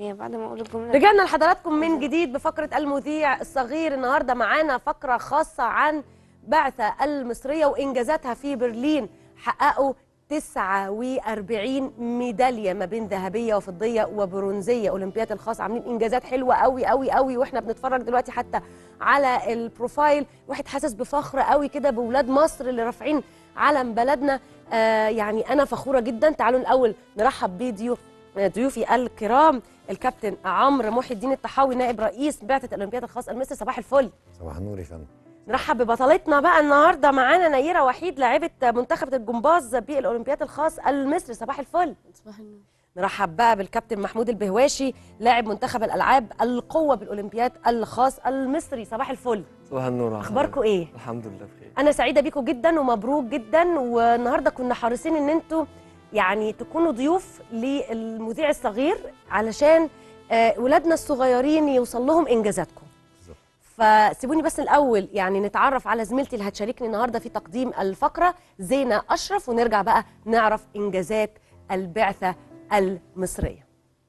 هي بعد ما اقول الجمله رجعنا لحضراتكم من جديد بفقرة المذيع الصغير النهاردة معانا فقرة خاصة عن بعثة المصرية وإنجازاتها في برلين حققوا 49 ميدالية ما بين ذهبية وفضية وبرونزية أولمبياد الخاص عاملين إنجازات حلوة قوي قوي قوي وإحنا بنتفرج دلوقتي حتى على البروفايل واحد حاسس بفخر قوي كده بولاد مصر اللي رافعين علم بلدنا آه يعني أنا فخورة جدا تعالوا الأول نرحب بضيوف ضيوفي الكرام الكابتن عمرو محي الدين الطحاوي نائب رئيس بعثه الاولمبياد الخاص المصري صباح الفل صباح النور يا فندم نرحب ببطلتنا بقى النهارده معانا نيره وحيد لاعبه منتخب الجمباز بالاولمبياد الخاص المصري صباح الفل صباح النور نرحب بقى بالكابتن محمود البهواشي لاعب منتخب الالعاب القوه بالاولمبياد الخاص المصري صباح الفل صباح النور على اخباركم حضرتك. ايه الحمد لله بخير انا سعيده بيكم جدا ومبروك جدا والنهارده كنا حريصين ان انتوا يعني تكونوا ضيوف للمذيع الصغير علشان آه، ولادنا الصغيرين يوصل لهم انجازاتكم بالظبط. فسيبوني بس الاول يعني نتعرف على زميلتي اللي هتشاركني النهارده في تقديم الفقره زينه اشرف ونرجع بقى نعرف انجازات البعثه المصريه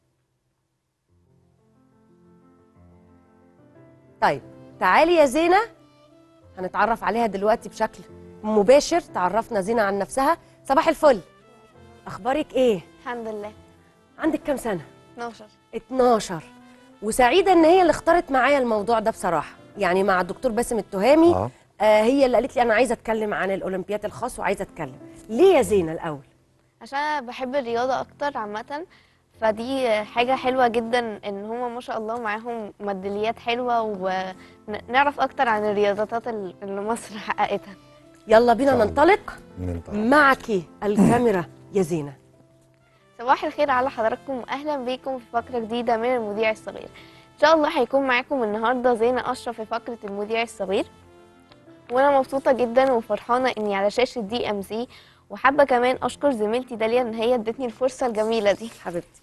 طيب تعالي يا زينه هنتعرف عليها دلوقتي بشكل مباشر تعرفنا زينه عن نفسها صباح الفل اخبارك ايه الحمد لله عندك كام سنه 12 12 وسعيده ان هي اللي اختارت معايا الموضوع ده بصراحه يعني مع الدكتور باسم التهامي اه آه هي اللي قالت لي انا عايزه اتكلم عن الاولمبياد الخاص وعايزه اتكلم ليه يا زينه الاول عشان انا بحب الرياضه اكتر عامه فدي حاجه حلوه جدا ان هما ما شاء الله معاهم ميداليات حلوه ونعرف اكتر عن الرياضات اللي مصر حققتها يلا بينا إن شاء الله. ننطلق ننطق معك الكاميرا يا زينه صباح الخير على حضراتكم واهلا بيكم في فقره جديده من المذيع الصغير ان شاء الله هيكون معاكم النهارده زينه اشرف في فقره المذيع الصغير وانا مبسوطه جدا وفرحانه اني على شاشه دي ام سي وحابه كمان اشكر زميلتي داليا ان هي ادتني الفرصه الجميله دي حبيبتي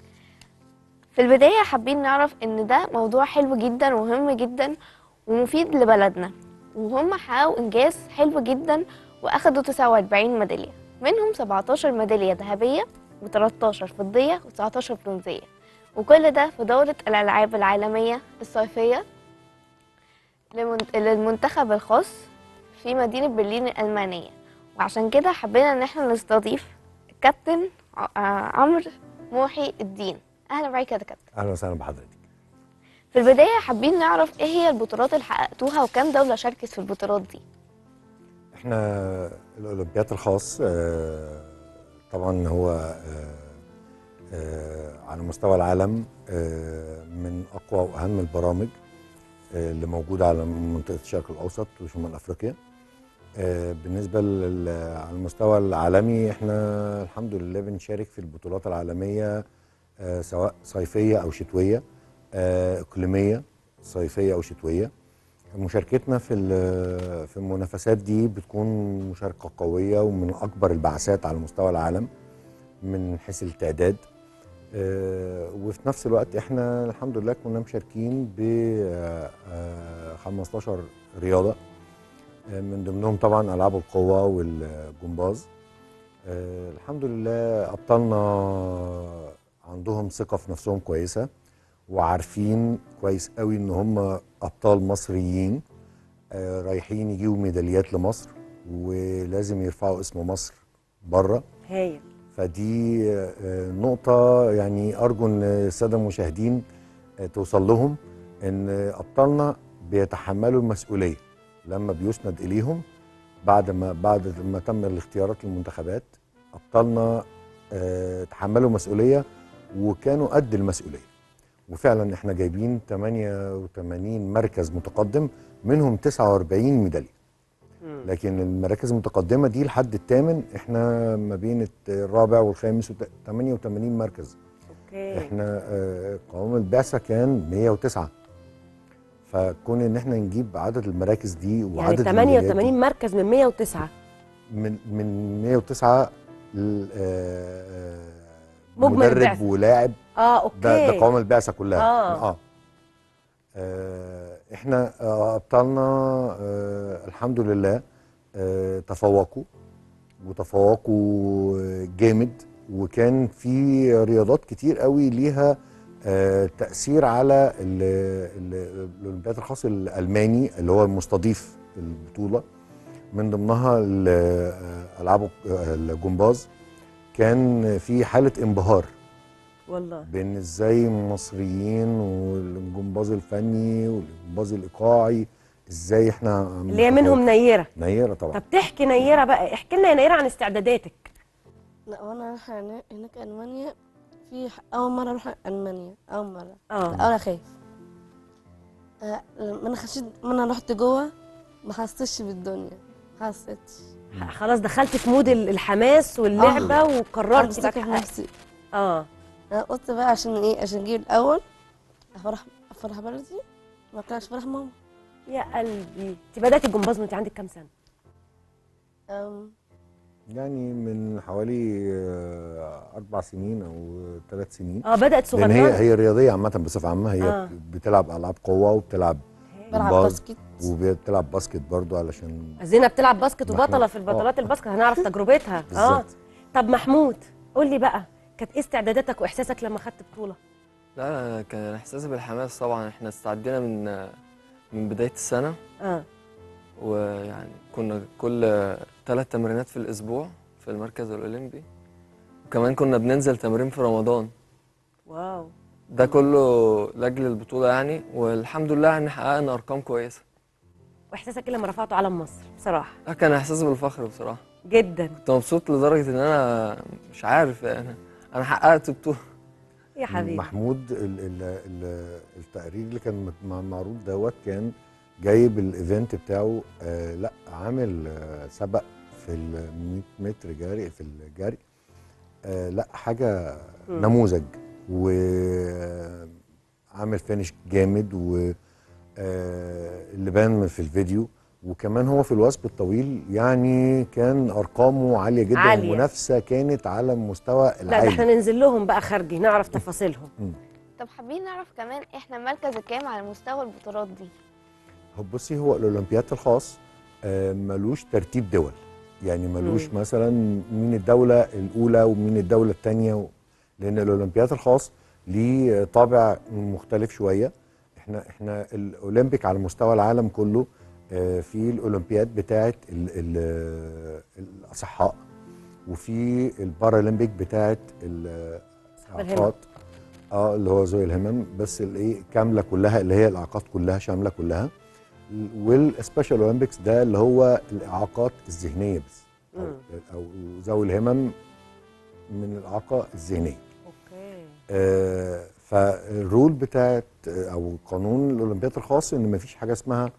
في البدايه حابين نعرف ان ده موضوع حلو جدا ومهم جدا ومفيد لبلدنا وهم حققوا انجاز حلو جدا واخدوا 49 ميداليه منهم 17 ميداليه ذهبيه و13 فضيه و19 برونزيه وكل ده في دوره الالعاب العالميه الصيفيه لمن- للمنتخب الخاص في مدينه برلين الالمانيه وعشان كده حبينا ان احنا نستضيف الكابتن ع- آه، عمرو محي الدين اهلا بيك يا كابتن اهلا وسهلا بحضرتك في البدايه حابين نعرف ايه هي البطولات اللي حققتوها وكام دوله شاركت في البطولات دي احنا الاولمبياد الخاص آه، طبعا هو آه، آه، على مستوى العالم آه، من اقوى واهم البرامج آه، اللي موجوده على منطقه الشرق الاوسط وشمال افريقيا آه، بالنسبه لل- على المستوى العالمي احنا الحمد لله بنشارك في البطولات العالميه آه، سواء صيفيه او شتويه آه، اقليميه صيفيه او شتويه مشاركتنا في ال- في المنافسات دي بتكون مشاركه قويه ومن اكبر البعثات على مستوى العالم من حيث التعداد آه، وفي نفس الوقت احنا الحمد لله كنا مشاركين ب آه، آه، 15 رياضه آه، من ضمنهم طبعا العاب القوه والجمباز آه، الحمد لله ابطالنا عندهم ثقه في نفسهم كويسه وعارفين كويس قوي ان هم ابطال مصريين آه، رايحين يجيبوا ميداليات لمصر ولازم يرفعوا اسم مصر بره هايل فدي آه، نقطة يعني أرجو إن السادة المشاهدين آه، توصل لهم إن أبطالنا بيتحملوا المسؤولية لما بيسند إليهم بعد ما بعد ما تم الاختيارات للمنتخبات أبطالنا آه، تحملوا مسؤولية وكانوا قد المسؤولية وفعلا احنا جايبين 88 مركز متقدم منهم 49 ميدالية مم. لكن المراكز المتقدمه دي لحد الثامن احنا ما بين الرابع والخامس وت- 88 مركز اوكي احنا آه، قوام البعثه كان 109 فكون ان احنا نجيب عدد المراكز دي يعني وعدد الميداليات دي 88 مركز من 109 من من 109 ل- آه، آه، مجمل مدرب البعثة. ولاعب اه اوكي ده ده قوام البعثه كلها آه. اه, آه احنا آه ابطالنا آه الحمد لله آه تفوقوا وتفوقوا جامد وكان في رياضات كتير قوي ليها آه، تاثير على ال- ال- الاولمبياد الخاص الالماني اللي هو المستضيف البطوله من ضمنها ال- آه، العاب الجمباز كان في حاله انبهار والله بين ازاي المصريين والجمباز الفني والجمباز الايقاعي ازاي احنا اللي هي منهم نيره نيره طبعا طب تحكي نيره بقى احكي لنا يا نيره عن استعداداتك لا وانا رايحة هنا- هناك المانيا في ح- اول مره اروح المانيا اول مره اه اول خايف آه، لما انا خشيت لما انا رحت جوه ما حسيتش بالدنيا ما حسيتش خلاص دخلت في مود ال- الحماس واللعبه وقررت حسيت بقى في تحققي. نفسي اه انا قلت بقى عشان ايه عشان اجيب الاول افرح افرح بلدي ما كانش فرح ماما يا قلبي انت بداتي الجمباز وانت عندك كام سنه أم، يعني من حوالي آه، اربع سنين او ثلاث سنين اه بدات لان صغيره هي هي رياضيه عامه بصفه عامه هي آه. بتلعب العاب قوه وبتلعب بلعب جمباز باسكت وبتلعب باسكت برضو علشان زينب بتلعب باسكت محمود. وبطله في البطولات آه. الباسكت هنعرف تجربتها اه بالظبط. طب محمود قول لي بقى كانت ايه استعداداتك واحساسك لما خدت بطوله لا لا كان احساسي بالحماس طبعا احنا استعدينا من من بدايه السنه اه ويعني كنا كل ثلاث تمرينات في الاسبوع في المركز الاولمبي وكمان كنا بننزل تمرين في رمضان واو ده كله لاجل البطوله يعني والحمد لله ان حققنا ارقام كويسه واحساسك ايه لما رفعتوا علم مصر بصراحه ده كان احساس بالفخر بصراحه جدا كنت مبسوط لدرجه ان انا مش عارف يعني انا حققت بطوله يا حبيبي محمود ال ال ال التقرير اللي كان مت- مع- معروض دوت كان جايب الايفنت بتاعه آه لا عامل آه سبق في ال 100 متر جري في الجري آه لا حاجه مم. نموذج وعامل فينش جامد و آه، اللي بان في الفيديو وكمان هو في الوثب الطويل يعني كان ارقامه عاليه جدا عالية. المنافسه كانت على المستوى لا ده العالي احنا ننزل لهم بقى خارجي نعرف تفاصيلهم طب حابين نعرف كمان احنا المركز الكام على مستوى البطولات دي هو بصي هو الاولمبياد الخاص آه، ملوش ترتيب دول يعني ملوش مم. مثلا مين الدوله الاولى ومين الدوله الثانيه و... لان الاولمبياد الخاص ليه طابع مختلف شويه احنا احنا الاولمبيك على مستوى العالم كله آه، في الاولمبياد بتاعه ال... ال... الاصحاء وفي البارالمبيك بتاعه الهمم. الاعاقات اه اللي هو ذوي الهمم بس الايه كامله كلها اللي هي الاعاقات كلها شامله كلها والسبيشال اولمبيكس ده اللي هو الاعاقات الذهنيه بس او, مم. أو ذوي الهمم من الاعاقه الذهنيه اوكي آه فالرول بتاعت آه، او قانون الاولمبياد الخاص ان مفيش حاجه اسمها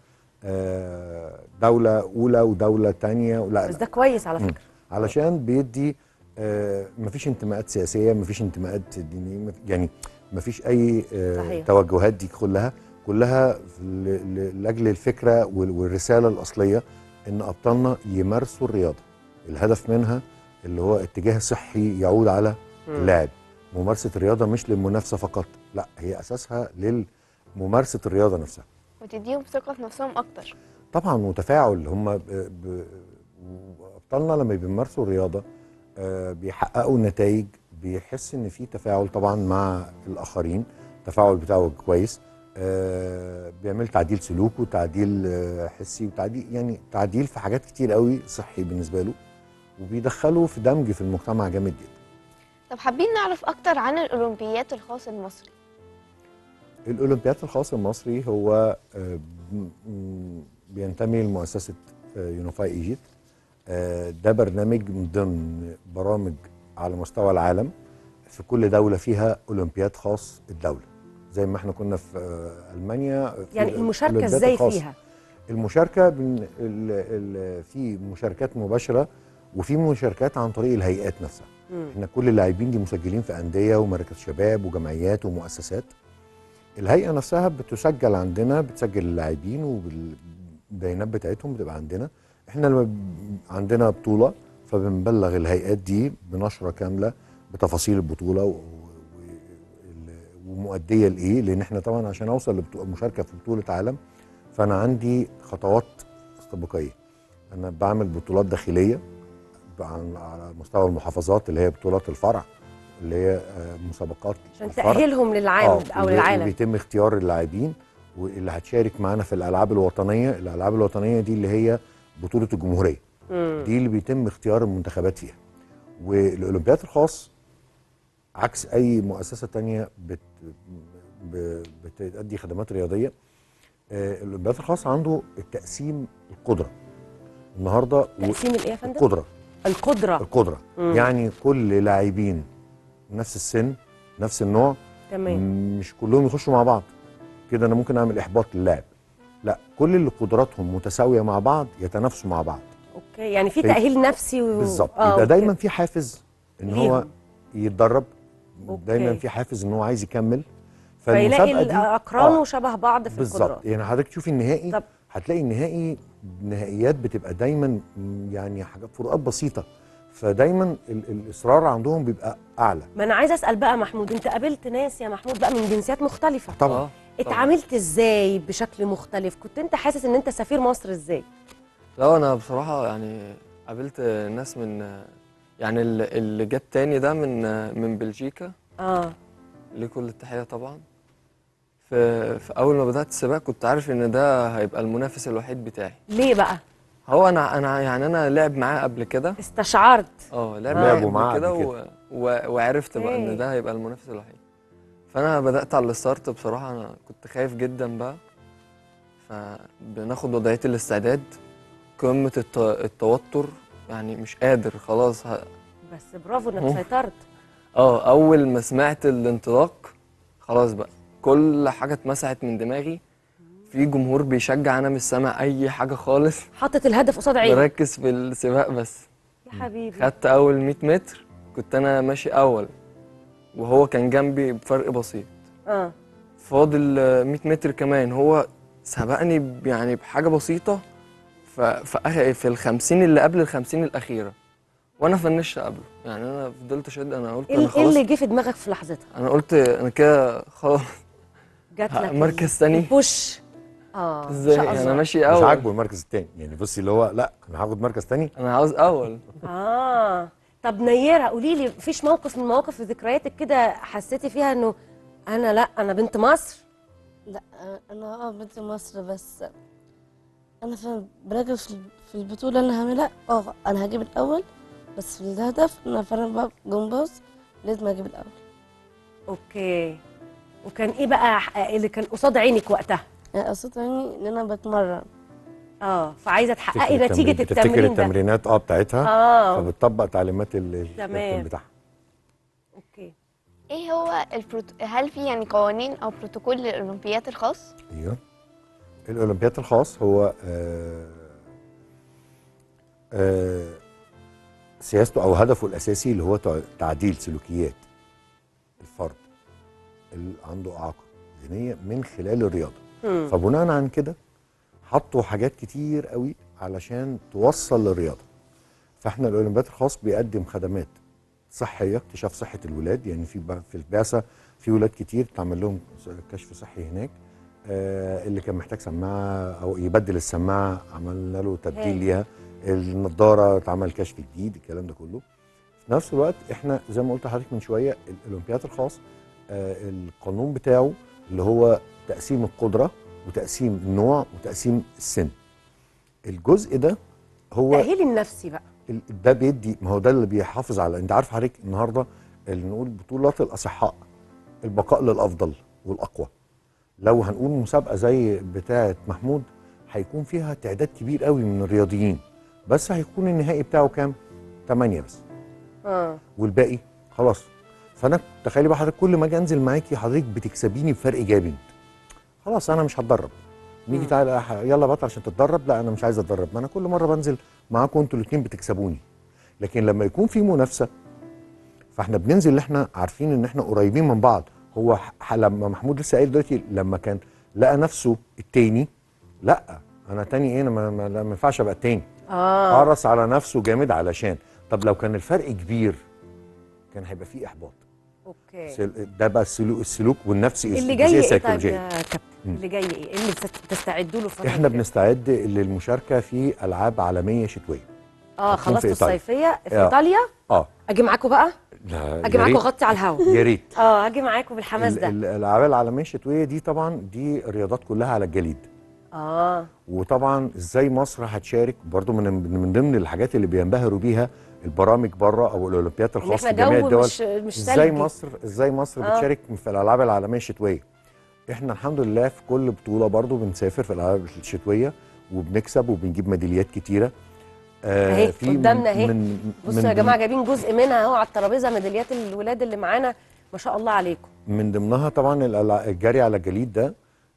آه دوله اولى ودوله ثانيه لا بس ده كويس على مم. فكره علشان بيدي آه مفيش انتماءات سياسيه مفيش انتماءات دينيه مف- يعني مفيش اي آه صحيح. توجهات دي كلها كلها ل- ل- لاجل الفكره وال- والرساله الاصليه ان ابطالنا يمارسوا الرياضه الهدف منها اللي هو اتجاه صحي يعود على مم. اللاعب ممارسه الرياضه مش للمنافسه فقط لا هي اساسها لممارسه الرياضه نفسها وتديهم ثقة في نفسهم أكتر طبعا وتفاعل هم ب... ب... ابطالنا لما بيمارسوا الرياضه آه، بيحققوا نتائج بيحس ان في تفاعل طبعا مع الاخرين التفاعل بتاعه كويس آه، بيعمل تعديل سلوك وتعديل آه، حسي وتعديل يعني تعديل في حاجات كتير قوي صحي بالنسبه له وبيدخله في دمج في المجتمع جامد جدا طب حابين نعرف أكتر عن الأولمبيات الخاص المصري الاولمبياد الخاص المصري هو آه، م- م- بينتمي لمؤسسه يونيفاي ايجيبت ده برنامج من ضمن برامج على مستوى العالم في كل دوله فيها اولمبياد خاص الدوله زي ما احنا كنا في آه، المانيا في يعني المشاركه الأولمبياد ازاي الخاص. فيها المشاركه بن... ال... ال... في مشاركات مباشره وفي مشاركات عن طريق الهيئات نفسها مم. احنا كل اللاعبين دي مسجلين في انديه ومراكز شباب وجمعيات ومؤسسات الهيئه نفسها بتسجل عندنا بتسجل اللاعبين وبالبيانات بتاعتهم بتبقى عندنا احنا لما ب- عندنا بطوله فبنبلغ الهيئات دي بنشره كامله بتفاصيل البطوله و... و... ال- ومؤديه لايه لان احنا طبعا عشان اوصل لمشاركه في بطوله عالم فانا عندي خطوات استباقيه انا بعمل بطولات داخليه عن- على مستوى المحافظات اللي هي بطولات الفرع اللي هي آه، مسابقات عشان الفرق. تاهلهم للعالم آه، او وبي- للعالم وبيتم اختيار اللاعبين واللي هتشارك معانا في الالعاب الوطنيه الالعاب الوطنيه دي اللي هي بطوله الجمهوريه مم. دي اللي بيتم اختيار المنتخبات فيها والاولمبياد الخاص عكس اي مؤسسه تانية بت ب- بتأدي خدمات رياضيه آه، الاولمبياد الخاص عنده التقسيم القدره النهارده و- تقسيم الايه يا فندم القدره القدره القدره مم. يعني كل لاعبين نفس السن نفس النوع تمام مش كلهم يخشوا مع بعض كده انا ممكن اعمل احباط للاعب لا كل اللي قدراتهم متساويه مع بعض يتنافسوا مع بعض اوكي يعني في في- تاهيل نفسي و... بالظبط آه، يبقى أوكي. دايما في حافز ان هو ليهم. يتدرب أوكي. دايما في حافز ان هو عايز يكمل فيلاقي فالمسابقه دي اقرانه آه، شبه بعض في بالظبط القدرات يعني حضرتك تشوفي النهائي طب- هتلاقي النهائي نهائيات بتبقى دايما م، يعني حاجات فروقات بسيطه فدايما ال- الاصرار عندهم بيبقى اعلى ما انا عايزه اسال بقى محمود انت قابلت ناس يا محمود بقى من جنسيات مختلفه طبعا آه، طبعاً. اتعاملت ازاي بشكل مختلف كنت انت حاسس ان انت سفير مصر ازاي لا انا بصراحه يعني قابلت ناس من يعني ال- اللي جاب تاني ده من من بلجيكا اه ليه كل التحيه طبعا في, في اول ما بدات السباق كنت عارف ان ده هيبقى المنافس الوحيد بتاعي ليه بقى هو انا انا يعني انا لعب معاه قبل كده استشعرت اه لعب لعبوا معاه معاه قبل كده قبل و... و... وعرفت بقى أوكي. ان ده هيبقى المنافس الوحيد فانا بدات على الستارت بصراحه انا كنت خايف جدا بقى فبناخد وضعيه الاستعداد قمه الت... التوتر يعني مش قادر خلاص ه... بس برافو انك أوه. سيطرت اه اول ما سمعت الانطلاق خلاص بقى كل حاجه اتمسحت من دماغي في جمهور بيشجع انا مش سامع اي حاجه خالص حطت الهدف قصاد عينك مركز في السباق بس يا حبيبي خدت اول 100 متر كنت انا ماشي اول وهو كان جنبي بفرق بسيط اه فاضل آه، 100 متر كمان هو سبقني ب- يعني بحاجه بسيطه ف- في آخر- في ال 50 اللي قبل ال 50 الاخيره وانا فنشت قبله يعني انا فضلت شد انا قلت ايه انا ال- إيه خلاص اللي جه في دماغك في لحظتها انا قلت انا كده خلاص جات ه- لك مركز تاني؟ بوش اه إن ازاي شاء يعني الله. انا ماشي مش اول عاجبه المركز الثاني يعني بصي اللي هو لا انا هاخد مركز ثاني انا عاوز اول اه طب نيره قولي لي مفيش موقف من مواقف في ذكرياتك كده حسيتي فيها انه انا لا انا بنت مصر لا انا اه بنت مصر بس انا فعلا براجل في في البطوله اللي انا هعملها اه انا هجيب الاول بس في الهدف انا فعلا بقى جمباز لازم اجيب الاول اوكي وكان ايه بقى ح- اللي كان قصاد عينك وقتها يعني قصدي يعني ان انا بتمرن اه فعايزه تحققي تفتكر نتيجه التمرين- بتفتكر التمرين ده التمرينات اه بتاعتها اه فبتطبق تعليمات ال- ال- تمام. الكابتن بتاعها اوكي ايه هو البروت... هل في يعني قوانين او بروتوكول للاولمبيات الخاص ايوه الاولمبياد الخاص هو آه آه سياسته او هدفه الاساسي اللي هو تع- تعديل سلوكيات الفرد اللي عنده اعاقه ذهنيه من خلال الرياضه مم. فبناء عن كده حطوا حاجات كتير قوي علشان توصل للرياضه فاحنا الاولمبياد الخاص بيقدم خدمات صحيه اكتشاف صحه الولاد يعني في ب- في البعثه في ولاد كتير اتعمل لهم كشف صحي هناك آه اللي كان محتاج سماعه او يبدل السماعه عملنا له هاي. تبديل ليها النضاره اتعمل كشف جديد الكلام ده كله في نفس الوقت احنا زي ما قلت لحضرتك من شويه الاولمبياد الخاص آه القانون بتاعه اللي هو تقسيم القدره وتقسيم النوع وتقسيم السن الجزء ده هو التاهيل النفسي بقى ال- ده بيدي ما هو ده اللي بيحافظ على انت عارف حضرتك النهارده اللي نقول بطولات الاصحاء البقاء للافضل والاقوى لو هنقول مسابقه زي بتاعه محمود هيكون فيها تعداد كبير قوي من الرياضيين بس هيكون النهائي بتاعه كام 8 بس اه والباقي خلاص فانا تخيلي بقى حضرتك كل ما اجي انزل معاكي حضرتك بتكسبيني بفرق جامد خلاص انا مش هتدرب نيجي مم. تعالى يا ح- يلا بطل عشان تتدرب لا انا مش عايز اتدرب ما انا كل مره بنزل معاكم انتوا الاثنين بتكسبوني لكن لما يكون في منافسه فاحنا بننزل اللي احنا عارفين ان احنا قريبين من بعض هو ح- لما محمود لسه قايل دلوقتي لما كان لقى نفسه التاني لا انا تاني ايه انا ما, ما, لا، ما ينفعش ابقى التاني اه قرص على نفسه جامد علشان طب لو كان الفرق كبير كان هيبقى فيه احباط اوكي سل- ده بقى السلوك السلوك والنفسي اللي الجزئية جاي ايه طيب السيكولوجية. يا كابتن مم. اللي جاي ايه اللي بتست- بتستعدوا له الفترة احنا الجاية؟ بنستعد للمشاركه في العاب عالميه شتويه اه هتكون في خلصتوا إيطاليا. الصيفيه في آه. ايطاليا اه اجي معاكم بقى لا، اجي يا معاكم ريت- اغطي على الهوا يا ريت اه اجي معاكم بالحماس ال- ده ال- الالعاب العالميه الشتويه دي طبعا دي رياضات كلها على الجليد اه وطبعا ازاي مصر هتشارك برضو من من ضمن الحاجات اللي بينبهروا بيها البرامج بره او الاولمبياد ان الخاصه احنا بجميع جو الدول مش مش ازاي ثلجي. مصر ازاي مصر آه. بتشارك في الالعاب العالميه الشتويه احنا الحمد لله في كل بطوله برضو بنسافر في الالعاب الشتويه وبنكسب وبنجيب ميداليات كتيره آه، أهي في من- قدامنا أهي. من بصوا من يا جماعه جايبين جزء منها اهو على الترابيزه ميداليات الولاد اللي معانا ما شاء الله عليكم من ضمنها طبعا الألع- الجري على الجليد ده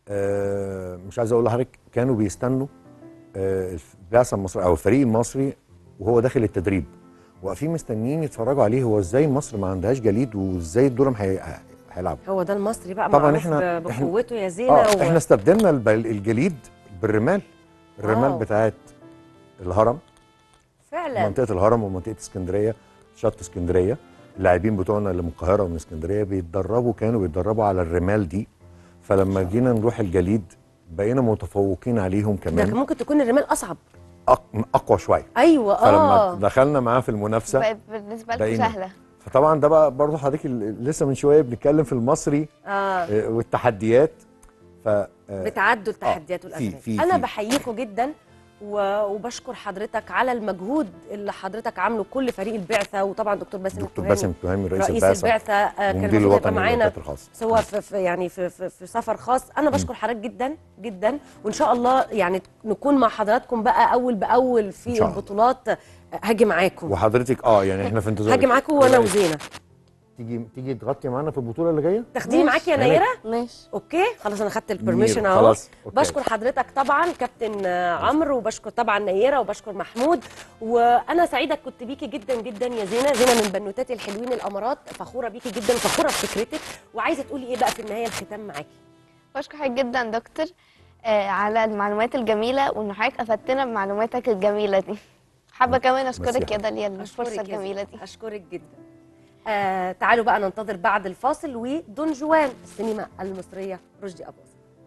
آه، مش عايز اقول لحضرتك كانوا بيستنوا آه، البعثه المصريه او الفريق المصري وهو داخل التدريب واقفين مستنيين يتفرجوا عليه هو ازاي مصر ما عندهاش جليد وازاي الدورم هي- هيلعبوا هو ده المصري بقى طبعاً معروف إحنا- ب- إحنا- بقوته يا زينه اه و... احنا استبدلنا الب- الجليد بالرمال الرمال آه. بتاعت الهرم فعلا منطقه الهرم ومنطقه اسكندريه شط اسكندريه اللاعبين بتوعنا اللي من القاهره ومن اسكندريه بيتدربوا كانوا بيتدربوا على الرمال دي فلما جينا نروح الجليد بقينا متفوقين عليهم ده كمان كان ممكن تكون الرمال اصعب أق- اقوى شويه ايوه فلما اه دخلنا معاه في المنافسه بقت بالنسبه لكم بقينا. سهله فطبعا ده بقى برضه حضرتك ال- لسه من شويه بنتكلم في المصري اه آه، والتحديات ف آه، بتعدوا التحديات في- والازمات في- انا في. بحييكم جدا و- وبشكر حضرتك على المجهود اللي حضرتك عامله كل فريق البعثه وطبعا دكتور باسم دكتور التهامي باسم التهامي رئيس, رئيس البعثه البعثه آه، كان ومدير المفروض يبقى الوطني معانا للولايات الخاصه سواء في, في يعني في, في, في سفر خاص انا بشكر حضرتك جدا جدا وان شاء الله يعني نكون مع حضراتكم بقى اول باول إن في شاء الله. البطولات آه، هاجي معاكم وحضرتك اه يعني احنا في انتظار هاجي معاكم وانا وزينه تيجي تيجي تغطي معانا في البطوله اللي جايه تاخديني معاكي يا يعني- نيره ماشي اوكي خلاص انا خدت البرميشن نيرة، اهو خلاص، أوكي. بشكر حضرتك طبعا كابتن آه، عمرو وبشكر طبعا نيره وبشكر محمود وانا سعيده كنت بيكي جدا جدا يا زينه زينه من بنوتاتي الحلوين الامارات فخوره بيكي جدا فخوره بفكرتك وعايزه تقولي ايه بقى في النهايه الختام معاكي بشكر حضرتك جدا دكتور آه على المعلومات الجميله وان حضرتك افدتنا بمعلوماتك الجميله دي حابه كمان اشكرك ميرسي يا يا داليا أشكرك الفرصه يا زينة. الجميله دي اشكرك جدا آه تعالوا بقى ننتظر بعد الفاصل ودون جوان السينما المصريه رشدي اباظه